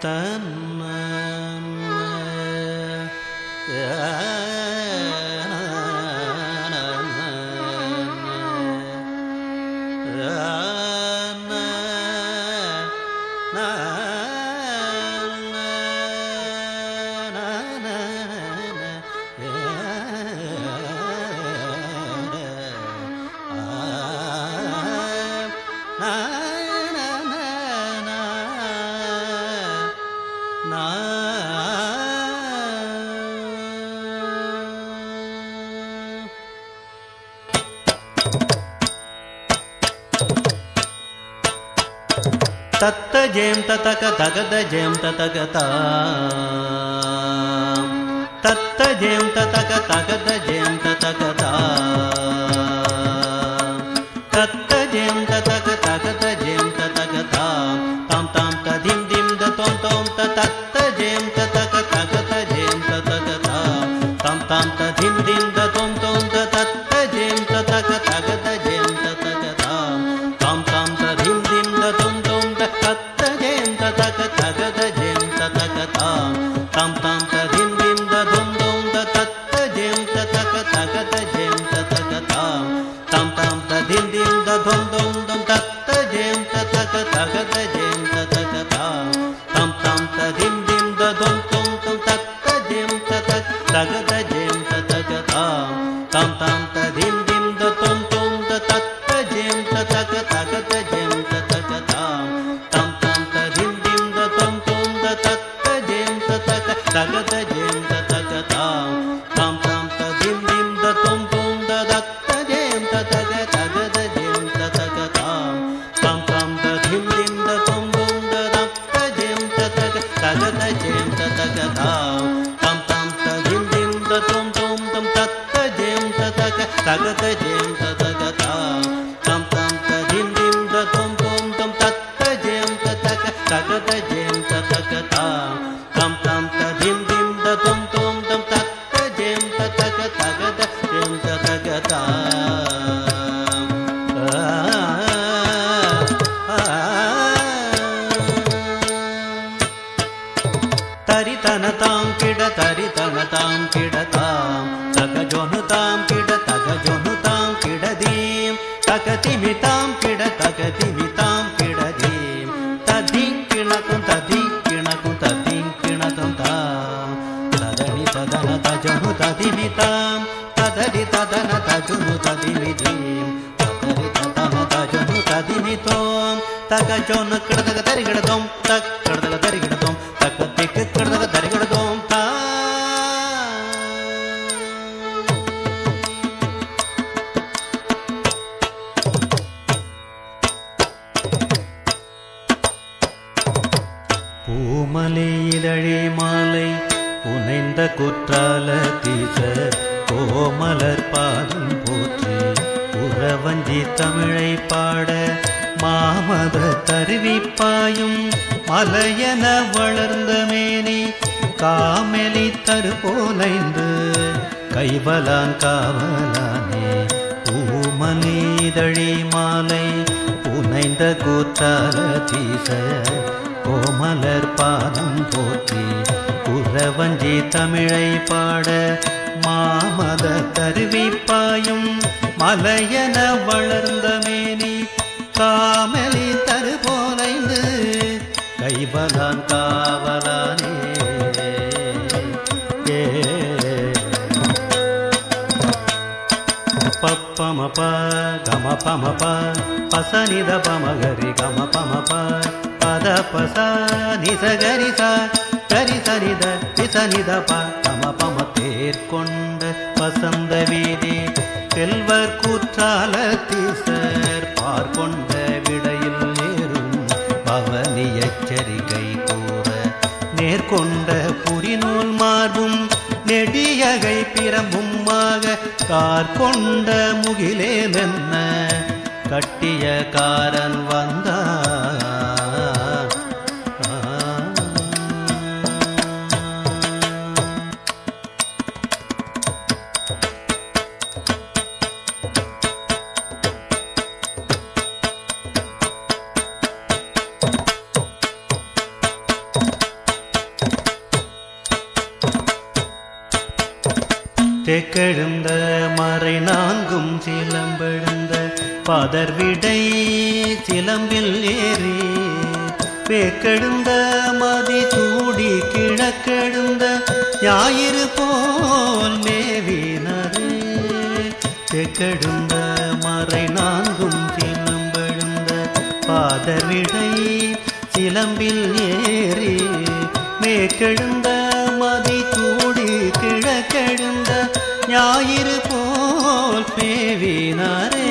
தத்த ஜெயம் ததக தகத ஜெயம் ததகதா தத்த ஜெயம் ததக தகத ஜெயம் ததகதா தத்த ஜெயம் ததக தகத ஜெயம் ததகதா தாம் தாம் ததிம் திம் த தோம் தோம் த தத்த ஜெயம் ததக தகத ஜெயம் ததகதா தாம் தாம் ததிம் திம் த தோம் தோம் த தத்த ஜெயம் ததக தகத ஜெயம் ததகதா தாம் தாம் ததிம் திம் த தோம் தோம் த தத்த ஜெயம் ததக தகத ஜெயம் ததகதா தாம் தாம் ததிம் திம் த தோம் தோம் த தத்த ஜெயம் ததக தகத ஜெயம் ததகதா தாம் தாம் ததிம் திம் த தோம் தோம் தம் தத்த ஜெயம் ததக தகத ஜெயம் ததகதா தாம் தாம் ததிம் திம் த தோம் தோம் தம் தத்த ஜெயம் ததக தகத ஜெயம் ததகதா தாம் தாம் ததிம் திம் த தோம் தோம் த தத்த ஜெயம் ததக தகத ஜெயம் ததகதா தாம் தாம் ததிம் திம் த தோம் தோம் த தத்த ஜெயம் ததக தகத ஜெயம் ததகதா தாம் தாம் ததிம் திம் த தோம் தோம் த தத்த ஜெயம் ததக தகத ஜெயம் ததகதா தாம் தாம் ததிம் திம் த தோம் தோம் த தத்த ஜெயம் ததக தகத ஜெயம் ததகதா தாம் தாம் ததிம் திம் த தோம் தோம் தம் தத்த ஜெயம் ததக தகத ஜெயம் ததகதா தாம் தாம் ததிம் திம் த தோம் தோம் தம் தத்த ஜெயம் ததக தகத ஜெயம் ததகதா தாம் தாம் ததிம் திம் த தோம் தோம் தம் தத்த ஜெயம் ததக தகத ஜெயம் ததகதா தரிதனதாம் கிட தரிதனதாம் கிடதாம் தகஜொனுதாம் கிட தகஜொனுதாம் கிடதீம் தகதிமிதாம் கிட தகதிமிதாம் கிடதீம் ததிங் கிணக்கும் ததிங் கிணக்கும் ததிங் கிணக்கும் தாம் ததனி ததன தஜனு ததிமிதாம் ததரி ததன தஜுனு ததிமிதீம் ததரி ததன தஜனு ததிமிதோம் தகஜொனு கிடதக தரிகிடதோம் தக் கிடதக தரிகிடதோம் தக்க திக்கு கிடதக தரிகிடதோம் தா பூமலை இதழே மாலை புனைந்த குற்றால தீச கோமலர் பாதம் போற்றி உறவஞ்சி தமிழை பாட மாமத தருவிப்பாயும் மலையென வளர்ந்த மேனி காமெலி தருபோலைந்து கைவலான் காவலானே பூமலி இதழி மாலை புனைந்த கூத்தால தீச கோமலர் பாதம் போற்றி குறவஞ்சி தமிழை பாட மாமத தருவிப்பாயும் மலையென வளர்ந்த மேனி காமலி தருபோலைந்து கைவலான் காவலானே ஏ பப்பமப கம பமப பசனித பமகரி கம பமப பத பச நிசகரி ச கரி சரித நிசனித ப கம பம தேர்கொண்ட வசந்த வீதி செல்வர் கூற்றால தீசர் பார்கொண்ட விடையில் ஏறும் பவனி எச்சரிக்கை கூற நேர்கொண்ட புரிநூல் மார்பும் நெடியகை பிரமும்மாக கார்கொண்ட முகிலேலென்ன கட்டிய காரன் வந்தான் தெக்கெழுந்த மறை நான்கும் சிலம்பெழுந்த பதர்விடை சிலம்பில் ஏறி பேக்கெழுந்த மதி சூடி கிழக்கெழுந்த ஞாயிறு போல் மேவினரே தெக்கெழுந்த மறை நான்கும் சிலம்பெழுந்த பாதர்விடை சிலம்பில் ஏறி மேற்கெழுந்த மதி சூடி கிழக்கெழுந்த ஞாயிறு போல் மேவினாரே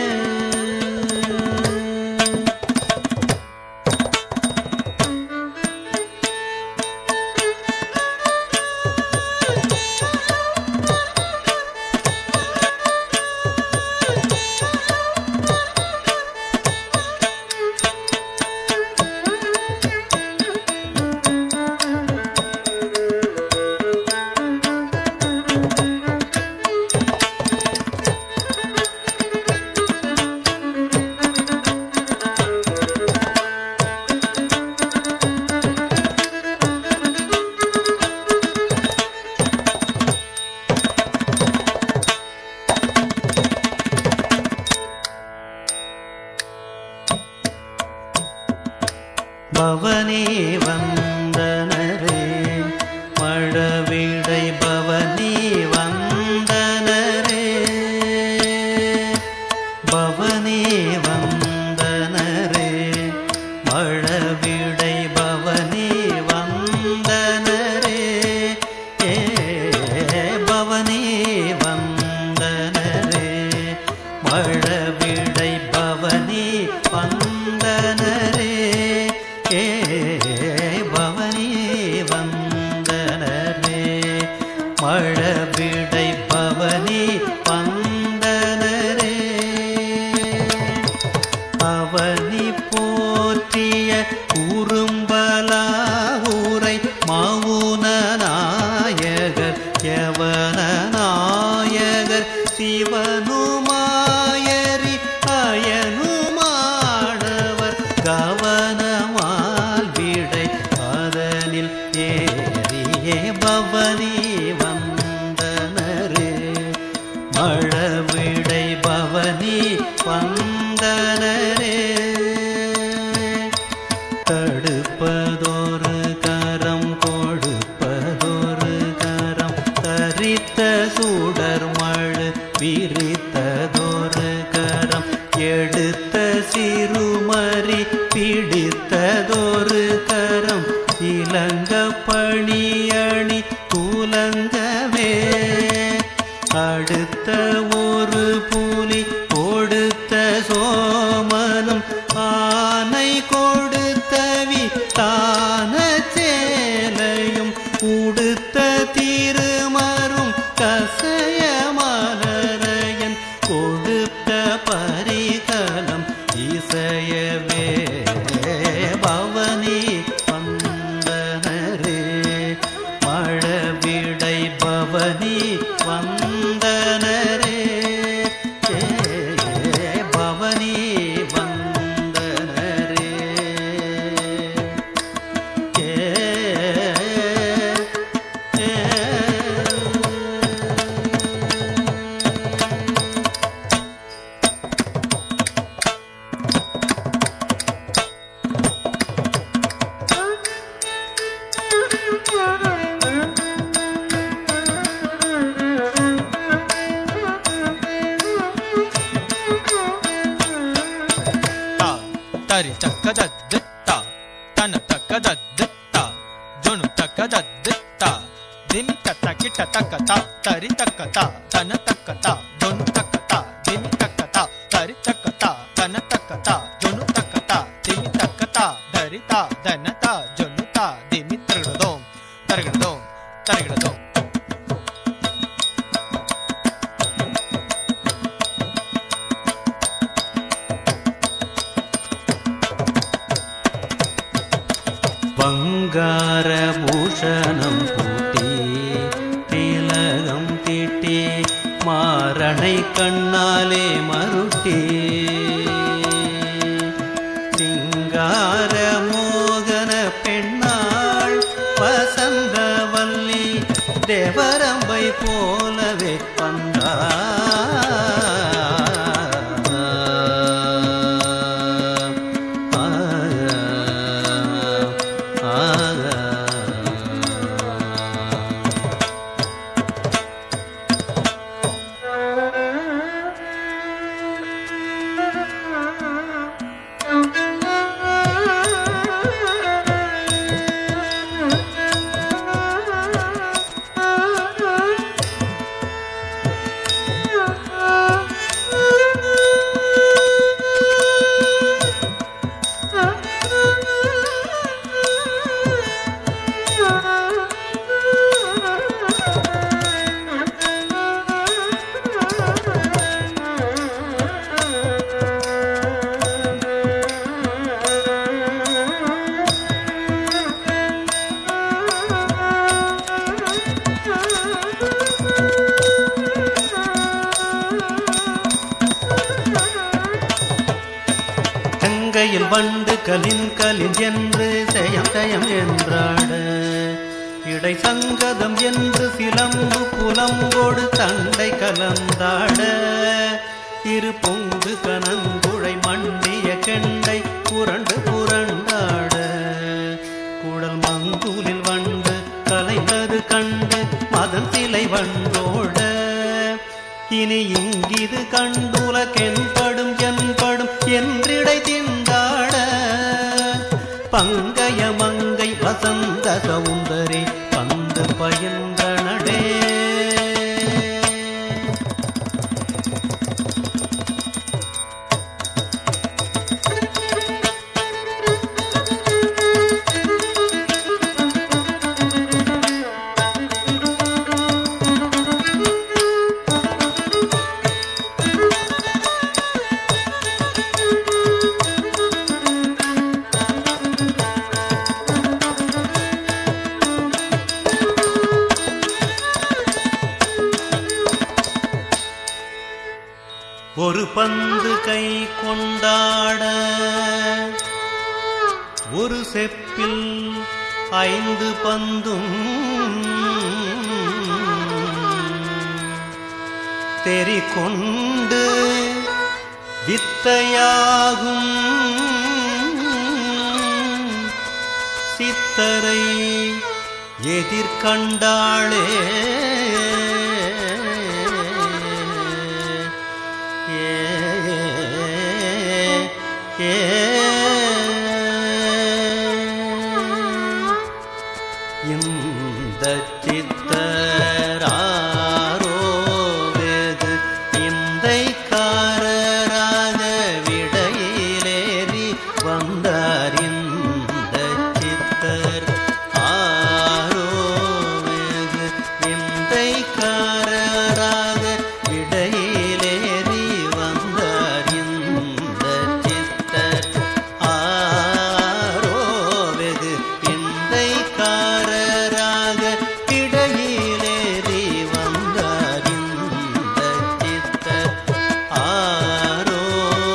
பவனே வந்தனரே மழவிடை பவனி வந்தனரே பவனே வந்தனரே மழவிடை பவனி வந்தனரே ஏ பவனே வந்தனரே மழவிடை பவனி வந்தனரே ஏ பவனி வந்தனரே மழவிடை பவனி வந்தனரே அவனி போற்றிய குறும்பலா ஊரை மவுன நாயகர் யவன நாயகர் சிவனுமாயரி அயனுமாடவர் கவனமால் விடை அதனில் ஏறியே பவனி வந்தனரே மழவிடை பவனி வந்தனரே தடுப்பதொரு கரம் கொடுப்பதொரு கரம் தரித்த சூடர் மழு விரித்ததொரு கரம் எடுத்த சிறுமறி பிடித்ததொரு கரம் இலங்க பணியணி கூலங்கவே அடுத்த ஒரு புலி கொடுத்த சோமனும் ஆனை கொடுத்தவி தான சேலையும் உடுத்த திருமரும் கசய மலரையன் கொடுத்த பரிகலம் இசையவே பவனி வந்தனரே மழவிடை பவனி வந்தனரே ஏ பவனி வந்தனரே ஏ ತಾ ತರಿ ತಕ್ಕದ ದಿತ್ತ ತನ ತಕ್ಕದ ದಿತ್ತ ಜೊನು ತಕ್ಕದ ದಿತ್ತ ದಿಮಿ ಕತ್ತ ಕಿಟ್ಟ ತಕ್ಕತ ತರಿ ತಕ್ಕತ ತನ ತಕ್ಕತ ಜೊನು ತಕ್ಕತ ದಿಮಿ ತಕ್ಕತ ತರಿ ತಕ್ಕತ ತನ ತಕ್ಕತ ಜೊನು ತಕ್ಕತ ದಿಮಿ ತಕ್ಕತ ಧರಿತ ಧನತ ಜೊನುತ ದಿಮಿ ತರಗಡದೋಂ ತರಗಡದೋಂ ತರಗಡದೋಂ பங்கார பூஷணம் பூட்டி திலகம் தீட்டி மாரணை கண்ணாலே மருட்டி சிங்கார மோகன பெண்ணாள் வசந்தவல்லி தேவரம்பை போலவே செங்கையில் வண்டு கலின் கலின் என்று செயம் செயம் என்றாட இடை சங்கதம் என்று சிலம்பு புலம்போடு தண்டை கலந்தாட இரு பொங்கு கனங்குழை மண்டிய கெண்டை புரண்டு புரண்டாட குடல் மங்கூலில் வண்டு கலைந்தது கண்டு மதன் சிலை வண்டோட இனி இங்கிது கண்டுலகென்படும் என்படும் என்றிடை திண்டாட பங்கய மங்கை வசந்த சௌந்தரி பந்து பயந்தனடே ஒரு பந்து கை கொண்டாட ஒரு செப்பில் ஐந்து பந்தும் தெரி கொண்டு வித்தையாகும் சித்தரை எதிர்கண்டாளே ஏ ஏ இந்த சித்தராரோ வெகு இந்தைக்காரராக விடையிலேறி வந்தார் இந்த சித்தர் ஆரோ வெகு இந்தைக்காரராக விடையிலேறி வந்தார் இந்த சித்தர் ஆரோ வெகு இந்தைக்காரராக இடையிலேறி வந்தார் இந்த சித்தர் ஆரோ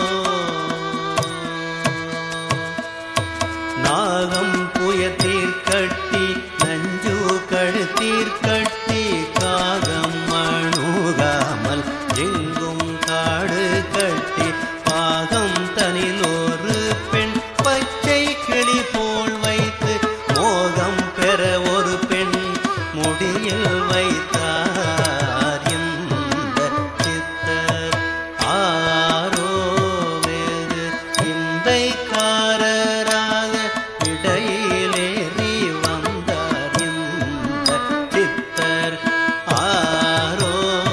நாகம் புயத்தீர் கட்டி நஞ்சு கழுத்தீர் கட்டி காகம் அணுகாமல் எங்கும் காடு கட்டி பாகம் தனில் ஒரு பெண் பச்சை கிளி போல் வைத்து மோகம் பெற ஒரு பெண் முடியில் வைத்தார் இந்த சித்தர் ஆரோ வேறு இந்தைக்காரராக இடையிலேறி வந்தார் இந்த சித்தர் ஆரோ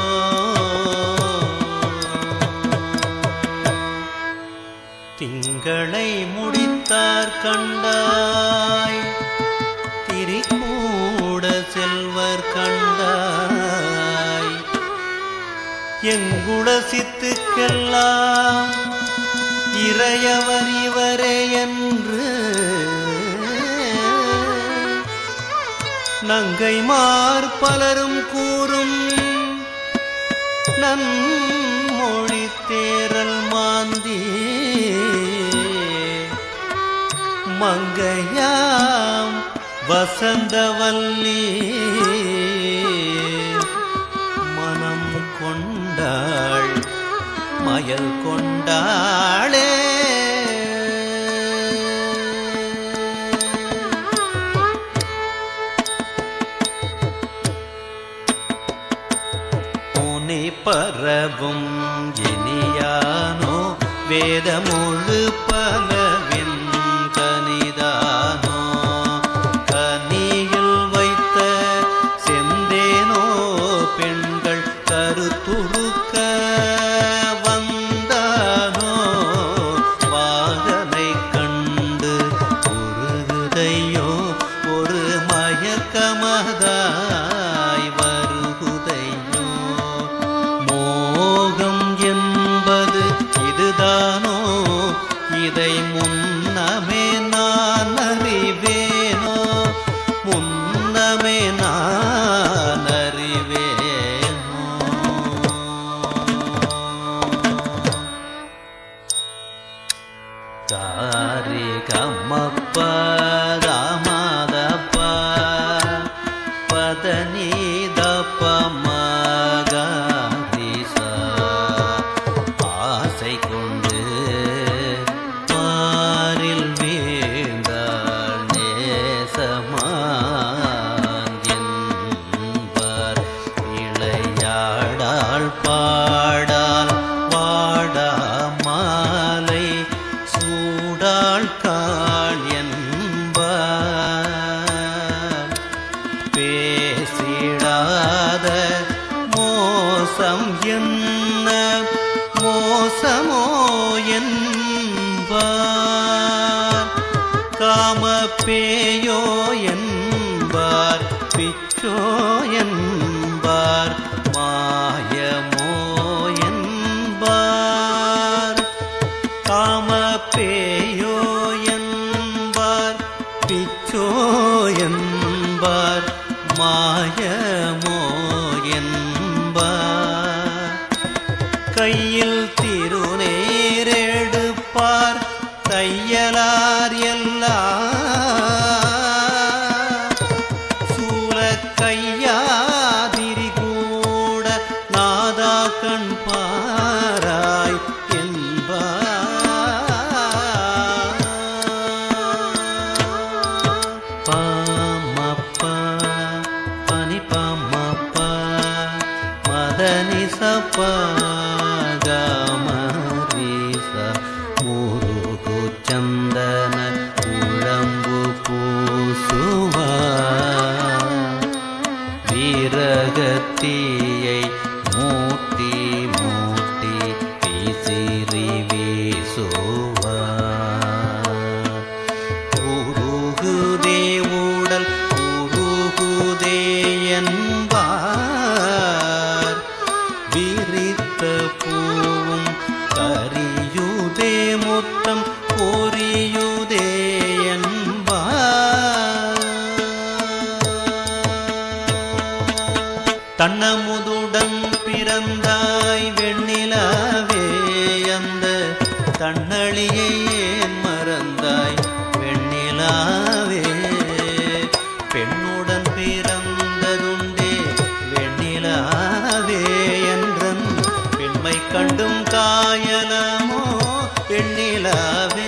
திங்களை முடித்தார் கண்டாய் திரிகூட செல்வர் கண்டாய் எங்குட சித்துக்கெல்லாம் இறையவர் இவரே என்று நங்கைமார் பலரும் கூறும் நன்மொழி தேரல் மாந்தி மங்கையாம் வசந்தவல்லி மனம் கொண்டாள் மயல் கொண்டாளே முனி பரவும் இனியானோ வேதமொழு பலவின் கனிதானோ கனியில் வைத்த செந்தேனோ பெண்கள் கருத்துருக்க வந்தானோ வாகனை கண்டு உருகுதையோ ஒரு மயக்கமதாய் வருகுதையோ மோகம் என்பது இதுதானோ இதை காரி கம்மப்ப ராமதப்ப பதனி தப்ப மகாரிசா ஆசை கொண்டு பாரில் வீழ்ந்தாள் நேசமான் என்பார் இளையாடாள் பாடால் வாடா மாலை சூடாள் காள் என்பார் பேசிடாத மோசம் என்ன மோசமோ என்பார் காம பேயோ என்பார் பிச்சோ என்பார் மாயமோ என்பார் காம பேயோ என்பார் பிச்சோ என்பார் மாயமோ என்பார் கையில் திருநேரெடுப்பார் தையலார் எல்லாம் சூல கையாதிரி கூட நாதா கண் பாராய் என்பார் பாமப்பா பனி பாமப்பா மதனி சப்பா காமரீச முருகு சந்தன உழம்பு பூசுவா வீரகத்தீயை மூட்டி மூட்டி வீசிறி வீசுவா உருகுதே உடல் உருகுதே என்பார் விரித்த பூவும் கரியுதே முத்தம் பொரியுதே என்பார் தன்னமுதுடன் பிறந்தாய் வெண்ணிலாவே அந்த தன்னழியை ஏன் மறந்தாய் வெண்ணிலாவே பெண்ணுடன் பிறந்ததுண்டே வெண்ணிலாவே என்றன் பெண்மை கண்டும் காயலமோ வெண்ணிலாவே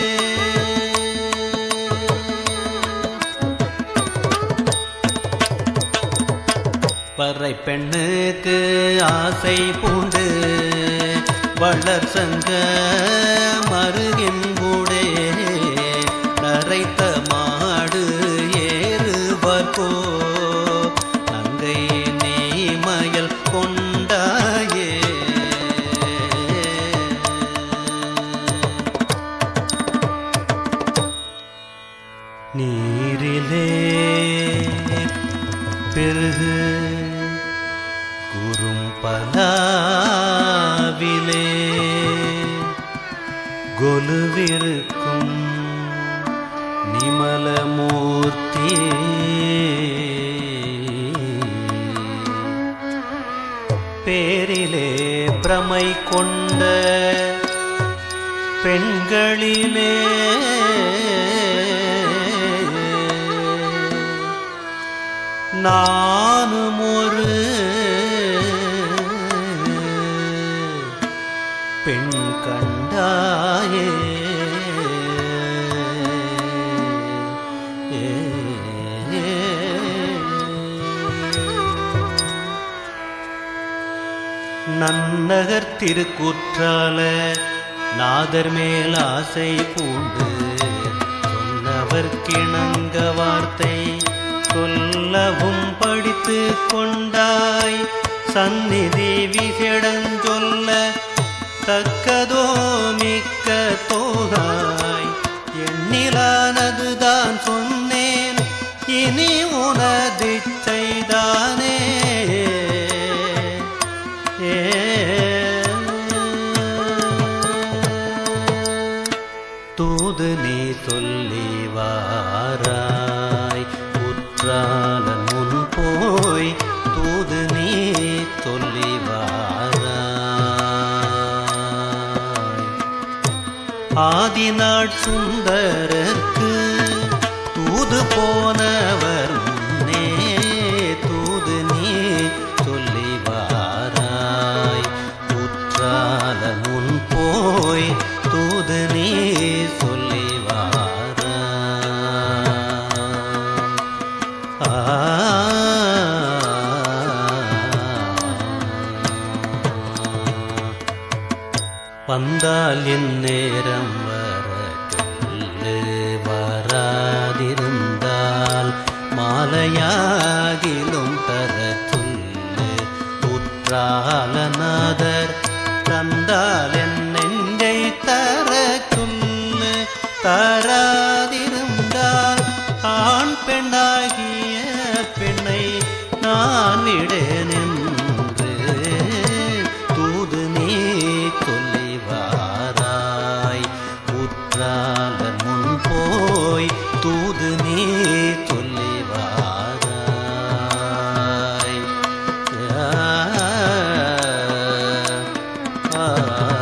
பறை பெண்ணுக்கு ஆசை பூண்டு வளர் சங்க மருகின்பூடே நரைத்த மாடு ஏறுவர்கோ நங்கை நீமயல் கொண்டாயே நீரிலே பெருகு குறும்பலாவிலே கொலுவிருக்கும் நிமலமூர்த்தி பேரிலே பிரமை கொண்ட பெண்களிலே நானும் ஒரு பெண் கண்டாயே நன்னகர் திருக்குற்றால நாதர் மேல் ஆசை பூண்டு சொன்னவர் கிணங்க வார்த்தை சொல்லவும் படித்து கொண்டாய் சந்நிதி விசடஞ்சொல்ல தக்கதோ மிக்க தோகாய் எண்ணிலானதுதான் சொன்னேன் இனி உனது செய்தானே தூது நீ சொல்லி வாராய் உற்றாலன் முன் போய் தூது நீ சொல்லி வாராய் ஆதிநாட் சுந்தரர்க்கு தூது போனவர் முன்னே தூது நீ சொல்லி வாராய் குற்றால முன் போய் தூது நீ சொல்லி வாராய் வந்தால் என் நேரம் வர சொல்லு வராதிருந்தால் மாலையாகிலும் தர சொல்லு உற்றாலநாதர் தந்தால் என் நெஞ்சை தர சொல்லு தராதிருந்தால் ஆண் பெண்ணாகிய பெண்ணை நான் இடேன் என்று தூது நீ சொல்லி வாராய் உற்றாலர் முன் போய் தூது நீ சொல்லி வாராய் ஆ, ஆ,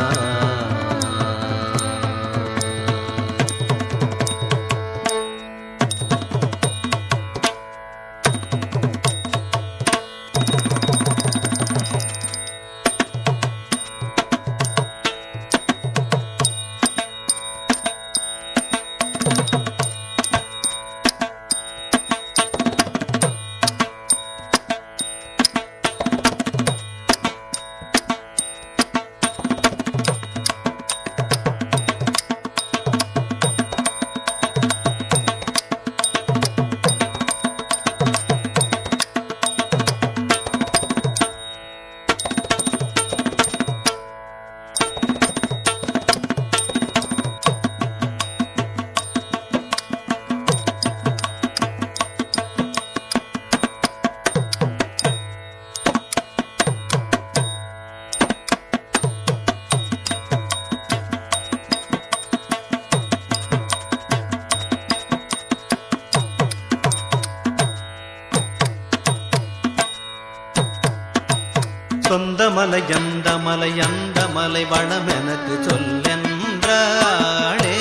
சொந்த மலை எந்த மலை அந்த மலை வளம் எனக்கு சொல்லென்றாளே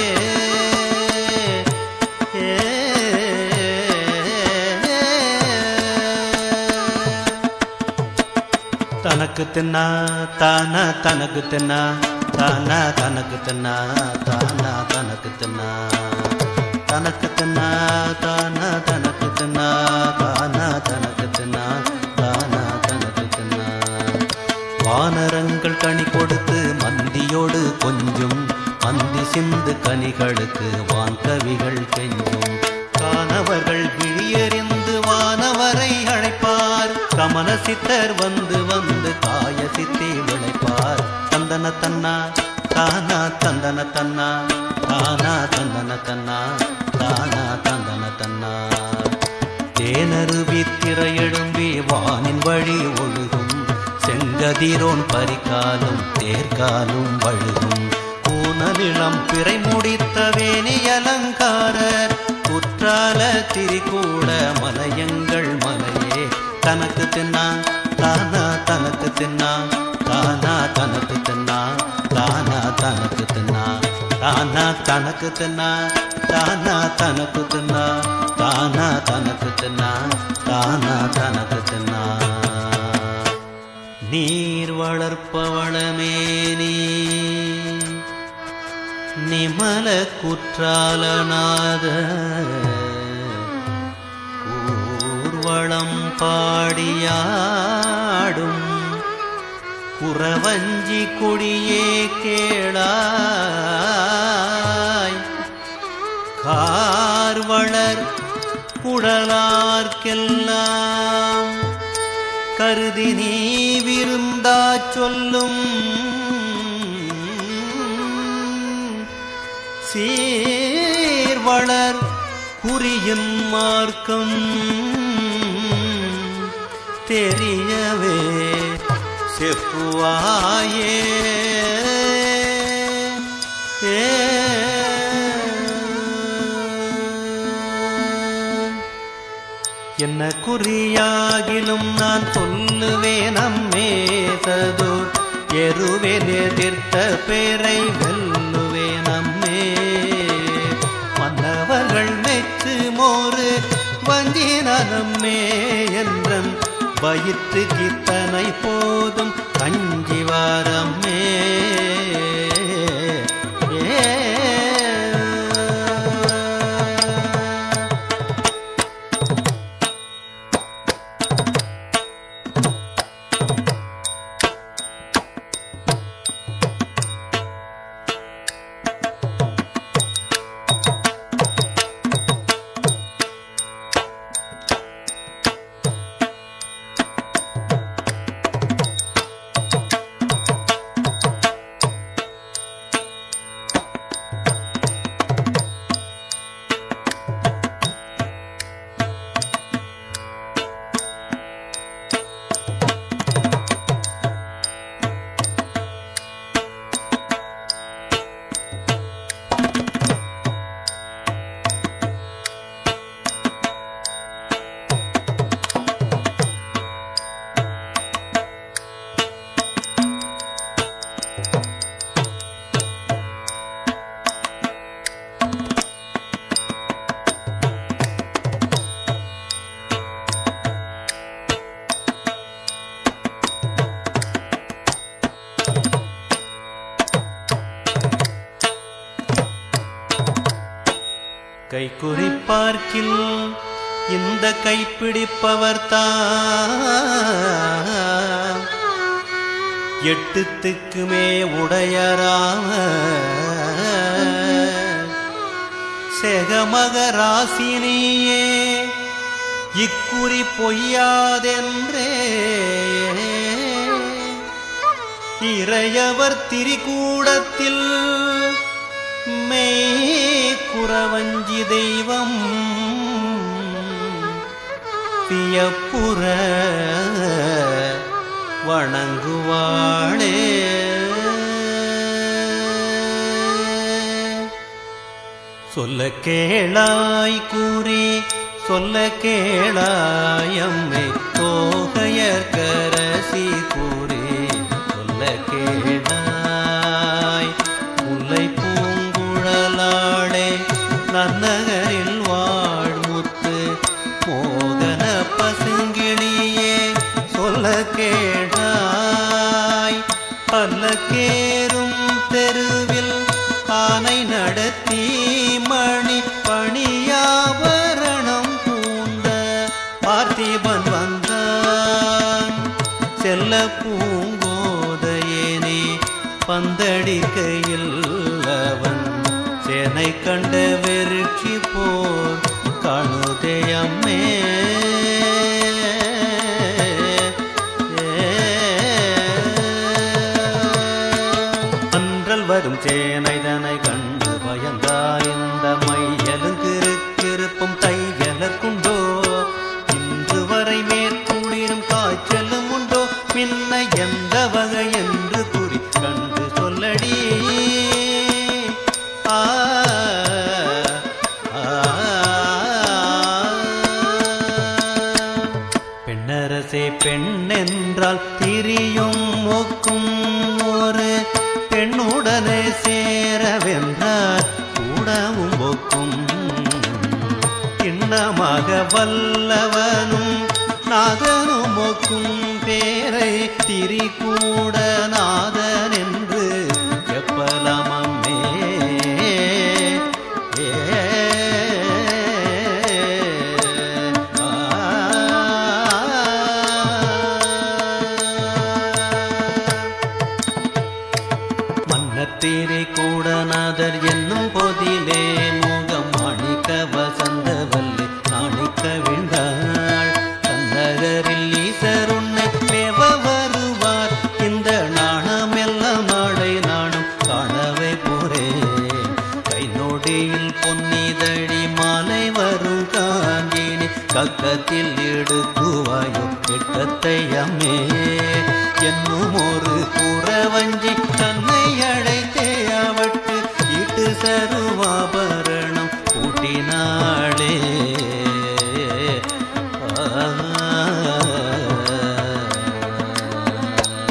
ஏ. தனக்கு தின்னா தானா தனக்கு தின்னா தானா தனக்கு தின்னா தானா தனக்கு தின்னா தனக்கு தின்னா தானா தனக்கு தின்னா தானா தனக்கு தின்னா தானா தனக்கு தின்னா வானரங்கள் கனி கொடுத்து மந்தியோடு கொஞ்சம் மந்தி சிந்து கனிகளுக்கு வான்கவிகள் கெஞ்சும் காணவர்கள் விழியறிந்து வானவரை அழைப்பார் கமல சித்தர் வந்து வந்து காய சித்தி விளைப்பார் தந்தன தன்னா தானா தந்தன தன்னா தானா தந்தன தன்னா தானா தந்தன தன்னா தேனருவி திரையெழும்பி வானின் வழி ஒழுகும் செங்கதிரோன் பரிகாலும் தேர்காலும் வழுகும் பூனலிளம் பிறை முடித்த வேணி அலங்காரர் குற்றால திரிகூட மலையங்கள் மலையே தனக்கு தின்னா தானா தனக்கு தின்னா தானா தனக்கு தின்னா தானா தனக்கு தின்னா தானா தனக்கு தின்னா தானா தனக்கு தின்னா தானா தனக்கு தின்னா தானா தனக்கு தின்னா நீர் வளர்ப்பவளமே நீ நிமல குற்றாலநாத ஊர்வளம் பாடியாடும் குறவஞ்சி கொடியே கேளாய் கார்வளர் குடலார்க்கெல்லாம் கருதி நீ விருந்தா சொல்லும் சீர்வளர் குறியின் மார்க்கம் தெரியவே செப்புவாயே ஏ என்ன குறியாகிலும் நான் சொல்லுவேன் அம்மே சதுர் எருவேன் எதிர்த்த பேரை வெல்லுவேன் அம்மே வயிற்றுக்கு இத்தனை போதும் கஞ்சி வாரமே ஏ கை குறிப்பார்க்கில் இந்த கைப்பிடிப்பவர் தான் எட்டுத்துக்குமே உடையராம செகமகராசினியே இக்குறி பொய்யாதென்றே இறையவர் திரிகூடத்தில் மெய் குறவஞ்சி தெய்வம் பியப்புற வணங்குவாளே சொல்ல கேளாய் கூறி சொல்ல கேளாயம்மை தோகையற்கரசி கூறி சொல்ல கேளாய் முல்லை பூங்குழலாளே நன்னகரில் வாழ்முத்து மோகன பசுங்கிளியே சொல்ல கேளாய் பல்லக்கேறும் தெருவில் ஆனை நடத்தி மணி பணியாபரணம் பூண்ட பார்த்திபன் வந்தான் செல்ல பூங்கோதையேனே பந்தடிக்கையில் அவன் சேனை கண்ட வெறுச்சி போர் கணுதேயம்மே அன்றல் வரும் சேனைதனை கண்டு பயந்தா இந்த மையலுங்கிருக்கிருப்பும் தையலற்குண்டோ இன்று வரை மேற்கூடிரும் காய்ச்சலும் உண்டோ மின்ன எந்த வகை என்று கூறி கண்டு சொல்லடி ஆ ஆ, பெண்ணரசே பெண்ணென்றால் திரியும் மோக்கும் ஒரு பெண்ணுடனே சேரவென்றால் கூடவும் போக்கும் கிண்ணமாக வல்லவனும் நாதனும் மோக்கும் பேரை திரிகூட நாதன் என்று எப்பலமம்மே மன்னத்தீரை கூடநாதர் என்னும் போதிலே மோகம் மாணிக்க வசந்தவல்லி நாணிக்க விழ்ந்தாள் தன்னகரில் ஈசர் உன்னை மேவ வருவார் இந்த நாணமெல்லாம் நாடை நாணம் காணவே போறேன் கை நொடியில் பொன்னிதழி மாலை வரும் காஞ்சினி கக்கத்தில் எடுக்குவாயோ எட்டத்தை அம்மே என்னும் ஒரு புறவஞ்சி தன்னை அழைத்தே அவட்டு இட்டு சருவாபரணம் கூட்டினாளே ஆ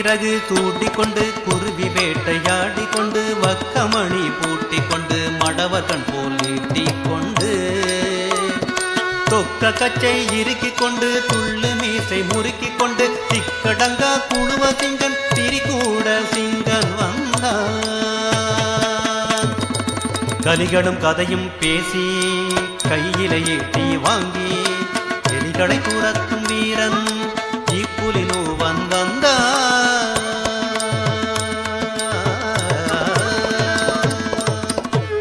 சிறகு சூட்டிக்கொண்டு குருவி வேட்டையாடி கொண்டு வக்கமணி பூட்டிக் கொண்டு மடவர்கண் போல் ஈட்டிக் கொண்டு தொக்க கச்சை இறுக்கிக் கொண்டு துள்ளு மீசை முறுக்கிக் கொண்டு திக்கடங்கா குழுவ சிங்கன் திரிகூட சிங்கன் வந்தான் கலிகளும் கதையும் பேசி கையிலே ஈட்டி வாங்கி எலிகளை துரத்தும் வீரன் இப்புலினு வந்தா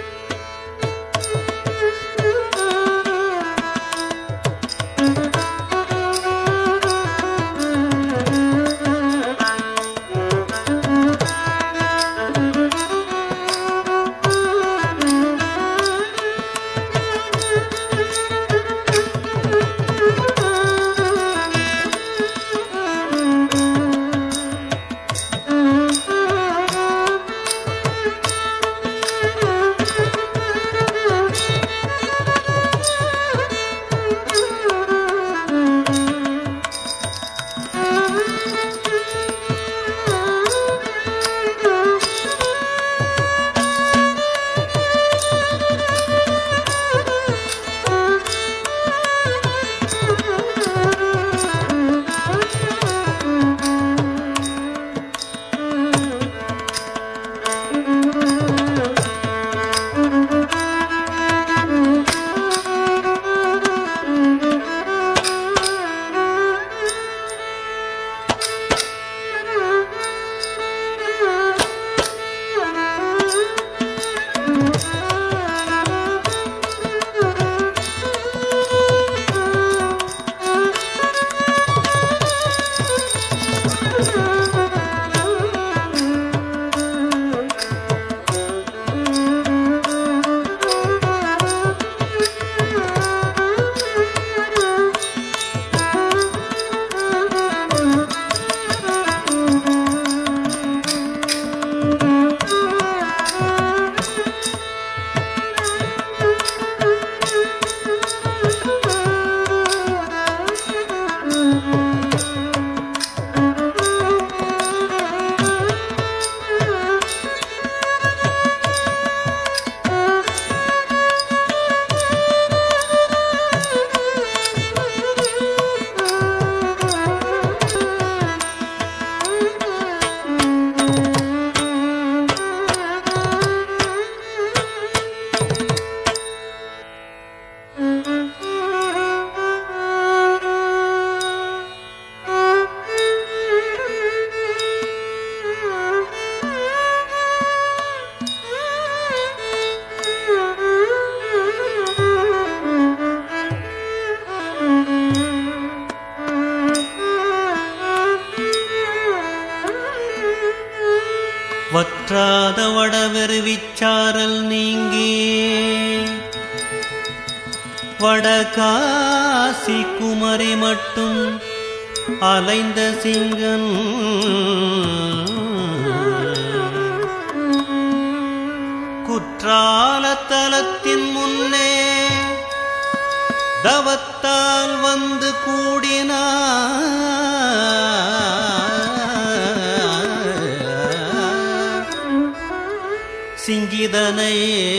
வற்றாத வடவெருவிச்சாரல் நீங்கி வடகாசி குமரி மட்டும் அலைந்த சிங்கன் குற்றாலத்தலத்தின் முன்னே தவத்தால் வந்து கூடினார் சிங்கிதனை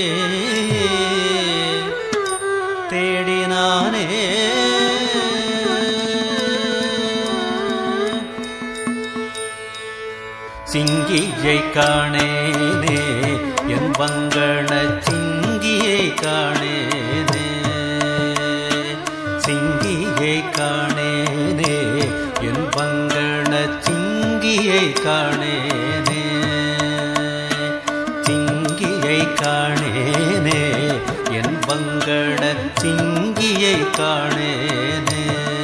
தேடினானே சிங்கியை காணேனே என் வங்கண சிங்கியை காணேனே சிங்கியை காணேனே என் வங்கண சிங்கியை காணேனே சிங்கியை காணேனே என் வங்கட சிங்கியை காணேனே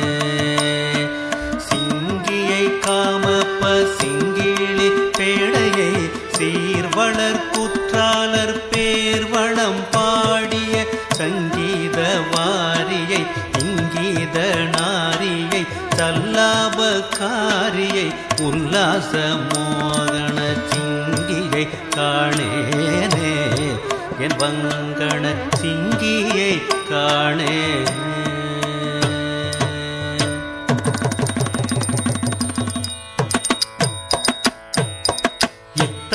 சிங்கியை காமப்ப சிங்கிளி பேடையை சீர்வளர் குற்றாலர் பேர்வளம் பாடிய சங்கீத வாரியை இங்கீத நாரியை சல்லாபக்காரியை உல்லாச மோகன சிங்கியை காணேனே என் வங்கண சிங்கியை காணேனே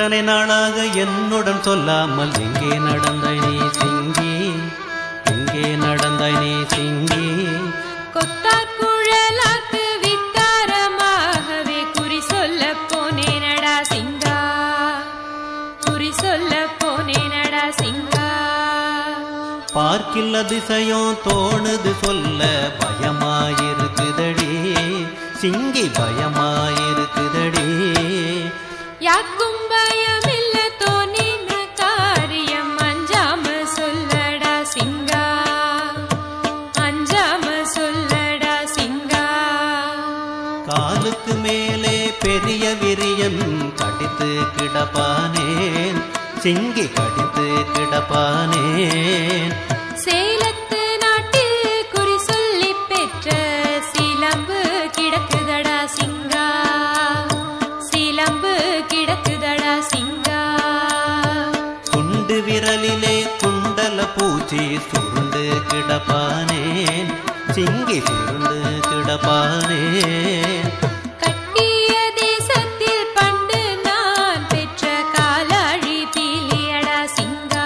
இத்தனை நாளாக என்னுடன் சொல்லாமல் எங்கே நடந்தாய் நீ சிங்கி எங்கே நடந்தாய் நீ சிங்கி கொத்தார் குழலாக்கு வித்தாரமாகவே குறி சொல்ல போனேனடா சிங்கா குறி சொல்ல போனேனடா சிங்கா பார்க்கில் அதிசயம் தோணுது சொல்ல பயமாயிருக்குதடி சிங்கி பயமாயிருக்குதடி யாக்கும் பயமில்ல தோணின காரியம் அஞ்சாம சொல்லடா சிங்கா அஞ்சாம சொல்லடா சிங்கா காலுக்கு மேலே பெரிய விரியன் கடித்து கிடப்பானேன் சிங்கி கடித்து கிடப்பானேன் சேலத்து நாட்டில் குறி சொல்லி பெற்ற சிலம்பு கிடக்குதடா சிங்கா சிலம்பு கிடக்குதடா சிங்கா குண்டு விரலிலே குண்டல பூச்சி சுருண்டு கிடப்பானேன் சிங்கி சுருண்டு கிடப்பானேன் கட்டிய தேசத்தில் பண்டு நான் பெற்ற காலாழி பீலியடா சிங்கா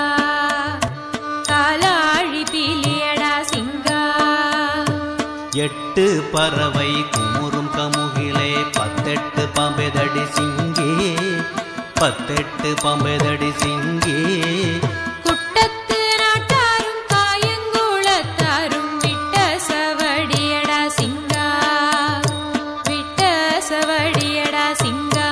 காலாழி பீலியடா சிங்கா எட்டு பறவை குமுறும் கமுகிலே பத்தெட்டு பாம்பெதடி சிங்கி பத்தெட்டு பாம்பெதடி சிங்கி குட்டத்து நாட்டாரும் காயங்குளத்தாரும் விட்ட சவடியடா சிங்கா விட்ட சவடியடா சிங்கா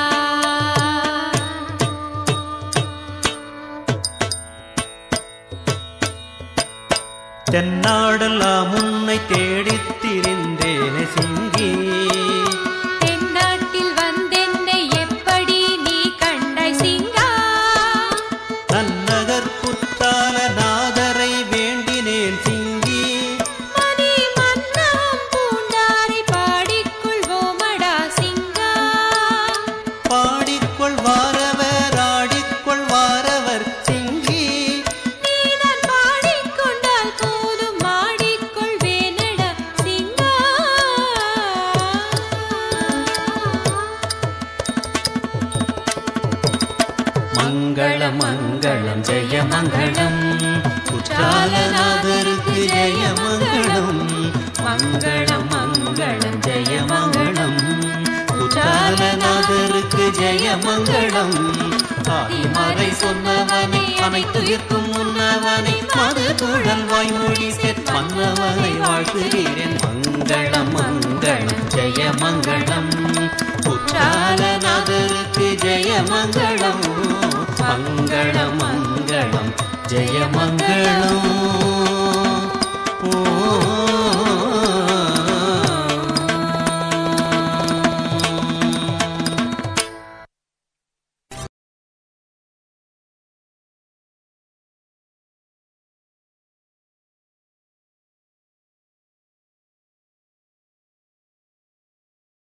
தென்னாடெல்லாம் உன்னை தேடித் திரிந்தேனே சிங்கி தென்னாட்டில் வந்தென்னை எப்படி நீ கண்டாய் சிங்கா நன்னகர் குத்தால நாதரை வேண்டினேன் சிங்கி மணி மன்னம் பூண்டாரை பாடிக்கொள்வோமடா சிங்கா பாடிக்கொள்வாரவர் ஆடிக்கொள்வாரவர் சிங்கி நீதான் பாடிக்கொண்டால் போதும் மாடிக்கொள்வேனடா சிங்கா மங்கள மங்களம் ஜெய மங்களம் குற்றாலநாதருக்கு ஜெய மங்களம் மங்களம் மங்களம் ஜெய மங்களம் குற்றாலநாதருக்கு ஜெய மங்களம் ஆதிமறை சொன்னவனை அனைத்துயிர்க்கும் முன்னவனை மது குழல் வாய்மொழி செற் மன்னவனை வாழ்த்துகிறேன் மங்களம் மங்களம் ஜெய மங்களம் குற்றாலநாதருக்கு ஜெய மங்களம் மங்களம் மங்களம் ஜெய மங்களம்